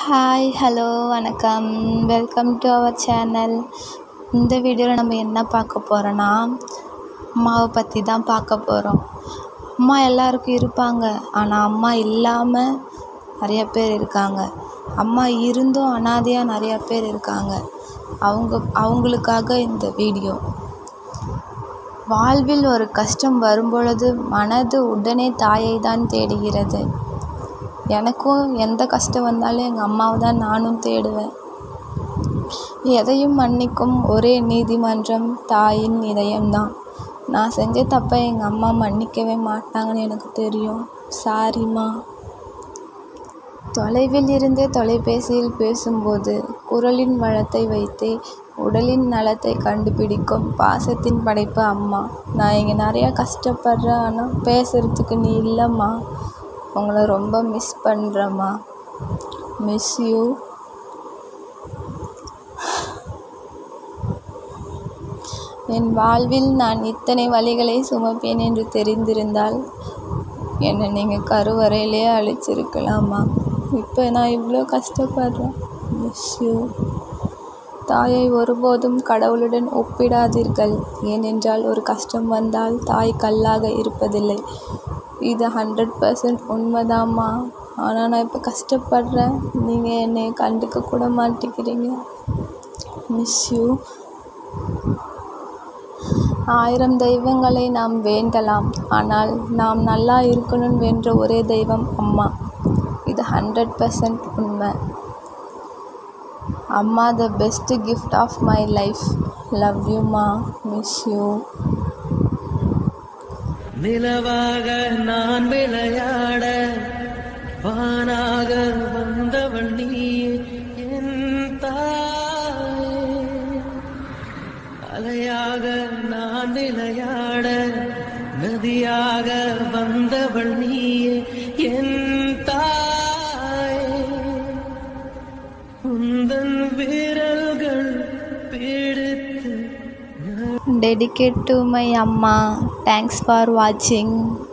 hi hello வணக்கம் welcome to our channel இந்த வீடியோவில் நம்ம என்ன பார்க்க போகிறோன்னா அம்மாவை பற்றி தான் பார்க்க போகிறோம் அம்மா எல்லாருக்கும் இருப்பாங்க ஆனால் அம்மா இல்லாமல் நிறைய பேர் இருக்காங்க அம்மா இருந்தும் அனாதையாக நிறையா பேர் இருக்காங்க அவங்க அவங்களுக்காக இந்த வீடியோ வாழ்வில் ஒரு கஷ்டம் வரும்பொழுது மனது உடனே தாயை தான் தேடுகிறது எனக்கும் எந்த கஷ்டம் வந்தாலும் எங்கள் அம்மாவை தான் நானும் தேடுவேன் எதையும் மன்னிக்கும் ஒரே நீதிமன்றம் தாயின் இதயம்தான் நான் செஞ்ச தப்பை எங்கள் அம்மா மன்னிக்கவே மாட்டாங்கன்னு எனக்கு தெரியும் சாரிம்மா தொலைவில் இருந்தே தொலைபேசியில் பேசும்போது குரலின் வளத்தை வைத்தே உடலின் நலத்தை கண்டுபிடிக்கும் பாசத்தின் படைப்பு அம்மா நான் இங்கே நிறையா கஷ்டப்படுறேன் ஆனால் பேசுகிறதுக்கு நீ இல்லைம்மா உங்களை ரொம்ப மிஸ் பண்ணுறேம்மா மிஸ் யூ என் வாழ்வில் நான் இத்தனை வலிகளை சுமப்பேன் என்று தெரிந்திருந்தால் என்னை நீங்கள் கருவறையிலே அழைச்சிருக்கலாமா இப்போ நான் இவ்வளோ கஷ்டப்படுறேன் மிஸ் யூ தாயை ஒருபோதும் கடவுளுடன் ஒப்பிடாதீர்கள் ஏனென்றால் ஒரு கஷ்டம் வந்தால் தாய் கல்லாக இருப்பதில்லை இது ஹண்ட்ரட் பர்சன்ட் உண்மைதாம்மா ஆனால் நான் இப்போ கஷ்டப்படுறேன் நீங்கள் என்னை கண்டுக்க கூட மாட்டேங்கிறீங்க மிஸ் யூ ஆயிரம் தெய்வங்களை நாம் வேண்டலாம் ஆனால் நாம் நல்லா இருக்கணும்னு வேண்ட ஒரே தெய்வம் அம்மா இது ஹண்ட்ரட் பர்சன்ட் உண்மை அம்மா the best gift of my life love யூம்மா மிஸ் யூ நிலவாக நான் விளையாட வானாக வந்தவள் நீயே என் தாயே அலையாக நான் விளையாட நதியாக வந்தவள் நீயே என் தாயே உந்தன் விரல்கள் பிடித்து டெடிகேட் டு மை அம்மா தேங்க்ஸ் ஃபார் வாட்சிங்